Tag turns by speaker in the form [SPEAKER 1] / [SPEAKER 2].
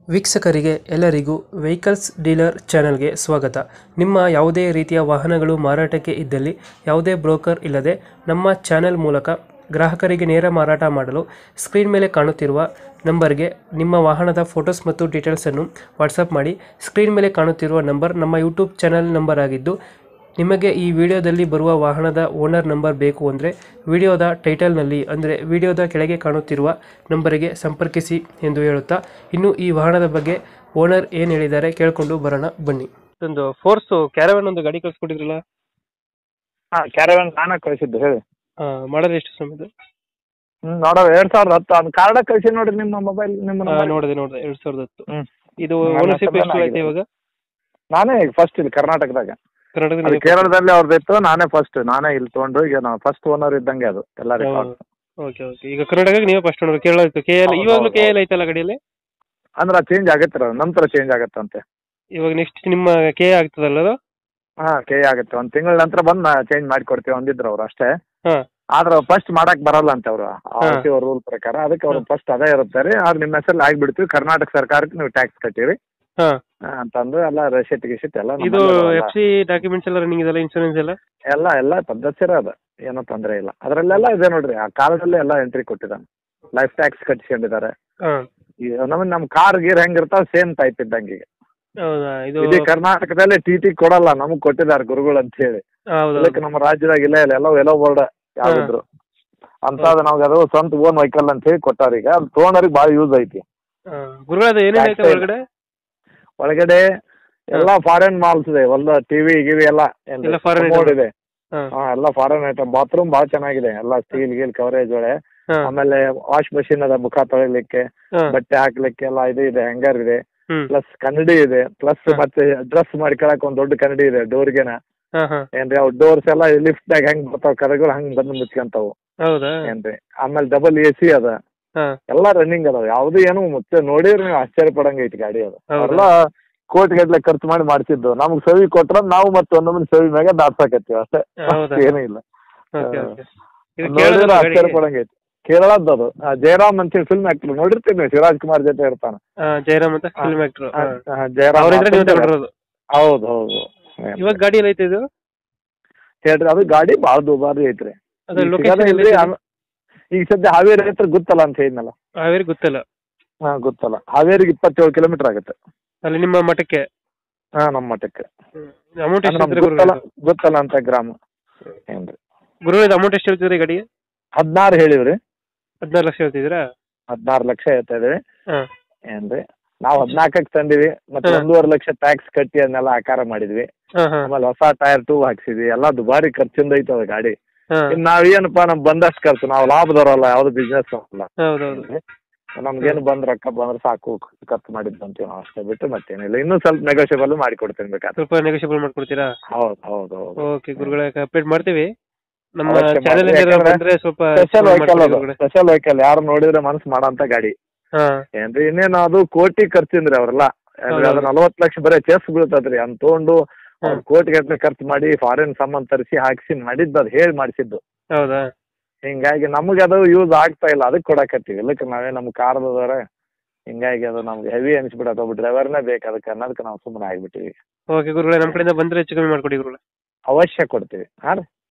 [SPEAKER 1] ವೀಕ್ಷಕರಿಗೆ ಎಲ್ಲರಿಗೂ vehicles dealer ಚಾನೆಲ್ಗೆ ಸ್ವಾಗತ ನಿಮ್ಮ ಯಾವುದೇ ರೀತಿಯ ವಾಹನಗಳು ಮಾರಾಟಕ್ಕೆ ಇದ್ದಲ್ಲಿ ಯಾವುದೇ ಬ್ರೋಕರ್ ಇಲ್ಲದೆ ನಮ್ಮ ಚಾನೆಲ್ ಮೂಲಕ ಗ್ರಾಹಕರಿಗೆ ನೇರ ಮಾರಾಟ ಮಾಡಲು ಸ್ಕ್ರೀನ್ ಮೇಲೆ ಕಾಣುತ್ತಿರುವ ನಂಬರ್ಗೆ ನಿಮ್ಮ ವಾಹನದ ಫೋಟೋಸ್ ಮತ್ತು ಡೀಟೇಲ್ಸನ್ನು ವಾಟ್ಸಪ್ ಮಾಡಿ ಸ್ಕ್ರೀನ್ ಮೇಲೆ ಕಾಣುತ್ತಿರುವ ನಂಬರ್ ನಮ್ಮ ಯೂಟ್ಯೂಬ್ ಚಾನೆಲ್ ನಂಬರ್ ಆಗಿದ್ದು ನಿಮಗೆ ಈ ವಿಡಿಯೋದಲ್ಲಿ ಬರುವ ವಾಹನದ ಓನರ್ ನಂಬರ್ ಬೇಕು ಅಂದರೆ ವಿಡಿಯೋದ ಟೈಟಲ್ನಲ್ಲಿ ಅಂದರೆ ವಿಡಿಯೋದ ಕೆಳಗೆ ಕಾಣುತ್ತಿರುವ ನಂಬರಿಗೆ ಸಂಪರ್ಕಿಸಿ ಎಂದು ಹೇಳುತ್ತಾ ಇನ್ನು ಈ ವಾಹನದ ಬಗ್ಗೆ ಓನರ್ ಏನು ಹೇಳಿದ್ದಾರೆ ಕೇಳಿಕೊಂಡು ಬರೋಣ ಬನ್ನಿ ಒಂದು ಫೋರ್ಸ್ ಕ್ಯಾರವನ್ ಒಂದು ಗಾಡಿ ಕಳ್ಸ್ಕೊಟ್ಟಿದ್ರಲ್ಲ
[SPEAKER 2] ಹಾ ಕ್ಯಾರವನ್ ನಾನೇ ಕಳಿಸಿದ್ದು ಹೇಳಿ
[SPEAKER 1] ಮಾಡೋದು ಎಷ್ಟು ಸಮಯದ
[SPEAKER 2] ಹ್ಮ್ ನೋಡೋ ಎರಡ್ ಸಾವಿರದ ಹತ್ತು ಅದು ಕಾರ್ಡ ಕಳಿಸಿ ನೋಡ್ರಿ ನಿಮ್ಮ ಮೊಬೈಲ್ ನಿಮ್ಮ number.
[SPEAKER 1] ನೋಡಿದೆ ನೋಡಿದೆ ಎರಡ್ ಸಾವಿರದ ಹತ್ತು
[SPEAKER 2] ಹ್ಮ್
[SPEAKER 1] ಇದು
[SPEAKER 2] ನನ್ನ
[SPEAKER 1] ಓನರ್ಶಿಪ್
[SPEAKER 2] ಹೆಸರಲ್ಲಿ
[SPEAKER 1] ಎಷ್ಟು ಐತೆ
[SPEAKER 2] ಆಗಿದೆ.
[SPEAKER 1] ಇವಾಗ
[SPEAKER 2] ನಾನೇ ಈಗ ಫಸ್ಟ್ ಇಲ್ಲಿ ಕರ್ನಾಟಕದಾಗ ಅದು
[SPEAKER 1] ಕರ್ನಾಟಕದಲ್ಲಿ
[SPEAKER 2] ಕೇರಳದಲ್ಲಿ ಅವ್ರದ್ದು ಇತ್ತು ನಾನೇ ಫಸ್ಟ್ ನಾನೇ ಇಲ್ಲಿ ತೊಗೊಂಡು ಈಗ ನಾವು ಫಸ್ಟ್ ಓನರ್ ಇದ್ದಂಗೆ ಅದು ಎಲ್ಲ ರೆಕಾರ್ಡ್
[SPEAKER 1] ಓಕೆ ಓಕೆ ಈಗ ಕರ್ನಾಟಕ ನೀವೇ ಫಸ್ಟ್ ಓನರ್ ಕೇರಳ ಇತ್ತು ಕೆ ಎಲ್
[SPEAKER 2] ಹೌದು,
[SPEAKER 1] ಇವಾಗಲೂ
[SPEAKER 2] ಹೌದು,
[SPEAKER 1] ಕೆ ಎಲ್ ಐತಲ್ಲ ಗಾಡಿಯಲ್ಲಿ
[SPEAKER 2] ಅಂದ್ರೆ ಚೇಂಜ್ ಆಗತ್ತೆ ನಂತರ ಚೇಂಜ್ ಆಗತ್ತಂತೆ
[SPEAKER 1] ಇವಾಗ ನೆಕ್ಸ್ಟ್ ನಿಮ್ಮ ಕೆ ಆಗ್ತದಲ್ಲ ಅದು
[SPEAKER 2] ಹಾ ಕೆ ಆಗುತ್ತೆ ಒಂದ್ ತಿಂಗಳ ನಂತರ ಬಂದು ಚೇಂಜ್ ಮಾಡಿ ಕೊಡ್ತೀವಿ ಅಂದಿದ್ರು ಅವ್ರು ಅಷ್ಟೇ
[SPEAKER 1] ಹಾ
[SPEAKER 2] ಆದ್ರೆ ಫಸ್ಟ್ ಮಾಡಕ್ ಬರಲ್ಲ ಅಂತ ಅವರು
[SPEAKER 1] ಹಾ.
[SPEAKER 2] ರೂಲ್ ಪ್ರಕಾರ ಅದಕ್ಕೆ ಅವ್ರು
[SPEAKER 1] ಹಾ.
[SPEAKER 2] ಫಸ್ಟ್ ಅದೇ ಇರುತ್ತೆ ರೀ ಆದ್ರೆ ನಿಮ್ಮ ಹೆಸರಲ್ಲಿ ಆಗ್ಬಿಡ್ತೀವಿ ಕರ್ನಾಟಕ ಸರ್ಕಾರಕ್ಕೆ ನೀವು ಟ್ಯಾಕ್ಸ್ ಕಟ್ಟಿರಿ
[SPEAKER 1] ಹಾ
[SPEAKER 2] ಆ, ಅಂತಂದು ಎಲ್ಲ ರೆಸಿಟ್ ಗಿಸಿಟ್ ಎಲ್ಲ
[SPEAKER 1] ಇದು
[SPEAKER 2] ನಮ್ಮಲ್ಲೇ ಅದಾವಲ್ಲ.
[SPEAKER 1] ಎಫ್ ಸಿ ಡಾಕ್ಯುಮೆಂಟ್ಸ್ ಎಲ್ಲ ರನ್ನಿಂಗ್ ಇದೆಲ್ಲ ಇನ್ಶೂರೆನ್ಸ್ ಎಲ್ಲ
[SPEAKER 2] ಎಲ್ಲ ಎಲ್ಲ ಪದ್ಧತಿ ಅದ ಏನೋ ತೊಂದರೆ ಇಲ್ಲ ಅದರಲ್ಲೆಲ್ಲ ಇದೆ ನೋಡ್ರಿ ಆ ಕಾರ್ಡಲ್ಲೇ ಎಲ್ಲ ಎಂಟ್ರಿ ಕೊಟ್ಟಿದ್ದಾನೆ ಲೈಫ್ ಟ್ಯಾಕ್ಸ್ ಕಟ್ಟಿಸ್ಕೊಂಡಿದ್ದಾರೆ
[SPEAKER 1] ಹಾ
[SPEAKER 2] ಈಗ ನಮ್ಮ ನಮ್ಮ ಕಾರ್ ಗೀರ್ ಹೆಂಗಿರ್ತಾವ ಸೇಮ್ ಟೈಪ್ ಇದ್ದಂಗೆ ಈಗ
[SPEAKER 1] ಹೌದಾ ಇದು
[SPEAKER 2] ಇಡೀ ಕರ್ನಾಟಕದಲ್ಲಿ ಟಿ ಟಿ ಕೊಡಲ್ಲ ನಮಗ್ ಕೊಟ್ಟಿದ್ದಾರೆ ಗುರುಗಳು ಅಂತ ಹೇಳಿ
[SPEAKER 1] ಹೌದು
[SPEAKER 2] ಇದಕ್ಕೆ ನಮ್ಮ ರಾಜ್ಯದಾಗ ಇಲ್ಲ ಇಲ್ಲ ಎಲ್ಲ ಎಲ್ಲೋ ಬೋರ್ಡ್ ಯಾವ್ದಿದ್ರು ಅಂತದ್ ನಮ್ಗೆ ಅದು ಸ್ವಂತ ಓನ್ ವೆಹಿಕಲ್ ಅಂತ ಹೇಳಿ ಕೊಟ್ಟಾರ ಈಗ ಅದು ತೊಗೊಂಡವ್ರಿಗೆ ಭಾಳ ಯೂಸ್ ಐತಿ
[SPEAKER 1] ಗುರುಗಳ ಅದು ಏನೇನು ಐತೆ
[SPEAKER 2] Tax
[SPEAKER 1] ಒಳಗಡೆ
[SPEAKER 2] ಒಳಗಡೆ ಎಲ್ಲ ಫಾರಿನ್ ಮಾಲ್ಸ್ ಇದೆ ಎಲ್ಲ ಟಿವಿ ಗಿವಿ ಎಲ್ಲ
[SPEAKER 1] ಎಲ್ಲ foreign
[SPEAKER 2] ಮೋಡ್
[SPEAKER 1] item.
[SPEAKER 2] ಇದೆ
[SPEAKER 1] ಹಾ
[SPEAKER 2] ಹಾ ಎಲ್ಲ ಫಾರಿನ್ ಐಟಮ್ ಬಾತ್ರೂಮ್ ಭಾಳ ಚೆನ್ನಾಗಿದೆ ಎಲ್ಲ ಸ್ಟೀಲ್ ಗೀಲ್ ಕವರೇಜ್ ಒಳ್ಳೆ
[SPEAKER 1] ಹಾ
[SPEAKER 2] ಆಮೇಲೆ ವಾಶ್ ಮಷಿನ್ ಅದ ಮುಖ ತೊಳಿಲಿಕ್ಕೆ
[SPEAKER 1] ಹಾ
[SPEAKER 2] ಬಟ್ಟೆ ಹಾಕ್ಲಿಕ್ಕೆ ಎಲ್ಲ ಇದು ಇದೆ ಹ್ಯಾಂಗರ್ ಇದೆ
[SPEAKER 1] ಹ್ಮ್
[SPEAKER 2] ಪ್ಲಸ್ ಕನ್ನಡಿ ಇದೆ ಪ್ಲಸ್
[SPEAKER 1] ಹಾ.
[SPEAKER 2] ಮತ್ತೆ ಡ್ರೆಸ್ ಮಾಡ್ಕೊಳಕ್ ಒಂದ್ ದೊಡ್ಡ ಕನ್ನಡಿ ಇದೆ ಡೋರ್ಗೆನ
[SPEAKER 1] ಹಾ ಹಾ
[SPEAKER 2] ಏನ್ರಿ ಅವ್ ಡೋರ್ಸ್ ಎಲ್ಲ ಲಿಫ್ಟ್ ದಾಗ ಹೆಂಗ್ ಬರ್ತಾವ ಕದಗಳು ಹಂಗ್ ಬಂದು ಮುಚ್ಕೊಂತಾವು
[SPEAKER 1] ಹೌದಾ
[SPEAKER 2] ಏನ್ರಿ ಆಮೇಲೆ ಡಬಲ್ ಎ ಸಿ ಅದ
[SPEAKER 1] ಹಾ
[SPEAKER 2] ಎಲ್ಲ ರನ್ನಿಂಗ್ ಅದಾವ ಯಾವ್ದು ಏನು ಮತ್ತೆ ನೋಡಿದ್ರೆ ನೀವು ಆಶ್ಚರ್ಯ ಪಡಂಗ ಐತಿ ಗಾಡಿ ಅದು
[SPEAKER 1] ಹೌದಾ?
[SPEAKER 2] ಅವ್ರೆಲ್ಲ ಕೋಟಿ ಗಟ್ಲೆ ಖರ್ಚು ಮಾಡಿ ಮಾಡ್ತಿದ್ದು ನಮ್ಗ್ ಸವಿ ಕೊಟ್ರ ನಾವು ಮತ್ತೆ ಒಂದೊಂದು ಸವಿ ಮ್ಯಾಗ ದಾಟ್ಸಾಕತ್ತೀವಿ ಅಷ್ಟೇ
[SPEAKER 1] ಹೌದಾ?
[SPEAKER 2] ಏನೂ ಇಲ್ಲ
[SPEAKER 1] ಓಕೆ
[SPEAKER 2] ಹಾ.
[SPEAKER 1] ಓಕೆ ಇದು
[SPEAKER 2] ನೋಡಿದ್ರೆ
[SPEAKER 1] ಕೇರಳದ
[SPEAKER 2] ಆಶ್ಚರ್ಯ
[SPEAKER 1] ಗಾಡಿ
[SPEAKER 2] ಪಡಂಗ ಐತಿ ಕೇರಳದ್ದು ಅದು ಆ, ಜಯರಾಮ್ ಅಂತೇಳಿ ಫಿಲ್ಮ್ ಆಕ್ಟರ್ ನೋಡಿರ್ತೀವಿ ನೀವು ಶಿವರಾಜ್ ಕುಮಾರ್ ಜೊತೆ ಇರ್ತಾನ
[SPEAKER 1] ಹಾ, ಜಯರಾಮ್ ಅಂತ ಫಿಲ್ಮ್ ಆಕ್ಟರ್
[SPEAKER 2] ಆ, ಆ, ಜಯರಾಮ್
[SPEAKER 1] ಅವರಿದ್ರೆ ನೀವು
[SPEAKER 2] ಅಂತ
[SPEAKER 1] ತಗೊಂಡಿರೋದು
[SPEAKER 2] ಹೌದು ಹೌದು
[SPEAKER 1] ಇವಾಗ ಗಾಡಿ ಎಲ್ಲ ಐತೆ ಇದು
[SPEAKER 2] ಹೇಳ್ರಿ ಅದು ಗಾಡಿ ಭಾಳ ದುಬಾರಿ ಐತ್ರಿ
[SPEAKER 1] ಅದು
[SPEAKER 2] ಈಗ
[SPEAKER 1] ಲೊಕೇಶನ್
[SPEAKER 2] ಸಿಗದೇ ಇಲ್ರಿ, ಆಮ- ಈಗ ಸದ್ಯ ಹಾವೇರಿ ಹತ್ರ ಗೊತ್ತಲ್ಲ ಅಂತ ಹೇಳಿದ್ನಲ್ಲ
[SPEAKER 1] ಹಾವೇರಿ ಗೊತ್ತಲ್ಲ
[SPEAKER 2] ಹಾ ಗೊತ್ತಲ್ಲ ಹಾವೇರಿಗೆ ಇಪ್ಪತ್ತೇಳು ಕಿಲೋಮೀಟರ್ ಆಗುತ್ತೆ
[SPEAKER 1] ಅಲ್ಲಿ ನಿಮ್ಮ ಮಠಕ್ಕೆ
[SPEAKER 2] ಹಾ ನಮ್ಮ ಮಠಕ್ಕೆ
[SPEAKER 1] ಅಮೌಂಟ್ ಎಷ್ಟು
[SPEAKER 2] ಅಂದ್ರೆ
[SPEAKER 1] ಹೇಳ್ತೀರಾ
[SPEAKER 2] ನಮ್ಗ್ ಗೊತ್ತಲ್ಲ
[SPEAKER 1] ಗುರುಗಳು
[SPEAKER 2] ಗೊತ್ತಲ್ಲ ಅಂತ ಗ್ರಾಮ ಏನ್ರಿ
[SPEAKER 1] ಗುರುಗಳು ಅಮೌಂಟ್ ಎಷ್ಟು ಹೇಳ್ತಿದ್ರಿ ಗಾಡಿಗೆ
[SPEAKER 2] ಹದಿನಾರು ಹೇಳಿವ್ರಿ
[SPEAKER 1] ಹದಿನಾರು ಲಕ್ಷ ಹೇಳ್ತಿದ್ದೀರಾ
[SPEAKER 2] ಹದಿನಾರು ಲಕ್ಷ ಹೇಳ್ತಾ ಇದೀವಿ
[SPEAKER 1] ಹಾ
[SPEAKER 2] ಏನ್ರಿ ನಾವು ಹದಿನಾಲ್ಕಕ್ಕೆ ತಂದಿವಿ ಮತ್ತೆ
[SPEAKER 1] ಹಾ.
[SPEAKER 2] ಒಂದೂವರೆ ಲಕ್ಷ ಟ್ಯಾಕ್ಸ್ ಕಟ್ಟಿ ಅದನ್ನೆಲ್ಲ ಆಕಾರ ಮಾಡಿದ್ವಿ
[SPEAKER 1] ಹಾ ಹಾ
[SPEAKER 2] ಆಮೇಲೆ ಹೊಸ ಟೈರ್ ಟೂ ಹಾಕ್ಸಿದ್ವಿ ಎಲ್ಲ ದುಬಾರಿ ಖರ್ಚಿಂದ ಐತೆ ಅದು ಗಾಡಿ
[SPEAKER 1] ಹಾ
[SPEAKER 2] ಇನ್ ನಾವೇನಪ್ಪ ನಮ್ ಬಂದಷ್ಟು ಖರ್ಚು ನಾವು ಲಾಭದವರಲ್ಲ ಯಾವ್ದು ಬಿಸ್ನೆಸ್ ಅಲ್ಲ
[SPEAKER 1] ಹೌದೌದು
[SPEAKER 2] ನಮ್ಗೇನು ಬಂದ್ ರೊಕ್ಕ ಬಂದ್ರೆ ಸಾಕು ಖರ್ಚು ಮಾಡಿದ್ದು ಅಂತೀವಿ ನಾವು ಅಷ್ಟೇ ಬಿಟ್ಟು ಮತ್ತೇನಿಲ್ಲ ಇನ್ನೂ ಸ್ವಲ್ಪ ನೆಗೋಷಿಯಬಲ್ ಮಾಡಿ ಕೊಡ್ತೀನಿ ಬೇಕಾದ್ರೆ
[SPEAKER 1] ಸ್ವಲ್ಪ ನೆಗೋಷಿಯಬಲ್ ಮಾಡ್ಕೊಡ್ತೀರಾ
[SPEAKER 2] ಹೌದು ಹೌದು ಹೌದು
[SPEAKER 1] ಓಕೆ ಗುರುಗಳೇ ಅಪ್ಡೇಟ್ ಮಾಡ್ತೀವಿ ನಮ್ಮ
[SPEAKER 2] ಅವಶ್ಯ ಮಾಡಿ.
[SPEAKER 1] ಚಾನೆಲ್
[SPEAKER 2] ಯಾಕಂದ್ರೆ
[SPEAKER 1] ಬಂದ್ರೆ ಸ್ವಲ್ಪ
[SPEAKER 2] ಸ್ಪೆಷಲ್
[SPEAKER 1] support
[SPEAKER 2] ವೆಹಿಕಲ್
[SPEAKER 1] ಮಾಡ್ಕೊಡಿ
[SPEAKER 2] ಅದು
[SPEAKER 1] ಗುರುಗಳೇ.
[SPEAKER 2] ಸ್ಪೆಷಲ್ ವೆಹಿಕಲ್ ಯಾರು ನೋಡಿದ್ರೆ ಮನಸ್ಸು ಮಾಡಂತ ಗಾಡಿ
[SPEAKER 1] ಹಾ
[SPEAKER 2] ಏನ್ರಿ ಇನ್ನೇನು ಅದು ಕೋಟಿ ಖರ್ಚಿಂದ್ರಿ ಅವ್ರೆಲ್ಲ ಏನ್ರಿ ಅದು
[SPEAKER 1] ಹೌದು.
[SPEAKER 2] ನಲವತ್ತು ಲಕ್ಷ ಬರೀ ಚೆಸ್ ಬೀಳ್ತದ್ರಿ ಅಂತ ತಗೊಂಡು
[SPEAKER 1] ಹಾ.
[SPEAKER 2] ಅವ್ರು ಕೋಟಿ ಗಟ್ಟಲೆ ಖರ್ಚು ಮಾಡಿ ಫಾರಿನ್ ಸಾಮಾನ್ ತರಿಸಿ ಹಾಕ್ಸಿ ಮಾಡಿದ್ದು ಅದು ಹೇಳಿ ಮಾಡಿಸಿದ್ದು
[SPEAKER 1] ಹೌದಾ
[SPEAKER 2] ಹಿಂಗಾಗಿ ನಮಗೆ ಅದು ಯೂಸ್ ಆಗ್ತಾ ಇಲ್ಲ ಅದಕ್ಕೆ ಕೊಡಕತ್ತೀವಿ ಇಲ್ಲಕ್ಕೆ ನಾವೇ ನಮ್ಮ ಕಾರ್ದದವ್ರೆ ಹಿಂಗಾಗಿ ಅದು ನಮ್ಗೆ ಹೆವಿ ಅನ್ಸ್ಬಿಡತ್ತೆ ಒಬ್ಬ ಡ್ರೈವರ್ನೇ ಬೇಕು ಅದಕ್ಕೆ ಅನ್ನೋದಕ್ಕೆ ನಾವು ಸುಮ್ಮನೆ ಆಗ್ಬಿಟ್ಟಿವಿ
[SPEAKER 1] ಓಕೆ ಗುರುಗಳೇ ನಮ್ಮ ಕಡೆಯಿಂದ ಬಂದ್ರೆ ಹೆಚ್ಚು ಕಮ್ಮಿ ಮಾಡ್ಕೊಡಿ ಗುರುಗಳೇ
[SPEAKER 2] ಅವಶ್ಯ ಕೊಡ್ತೀವಿ ಹಾಂ ರೀ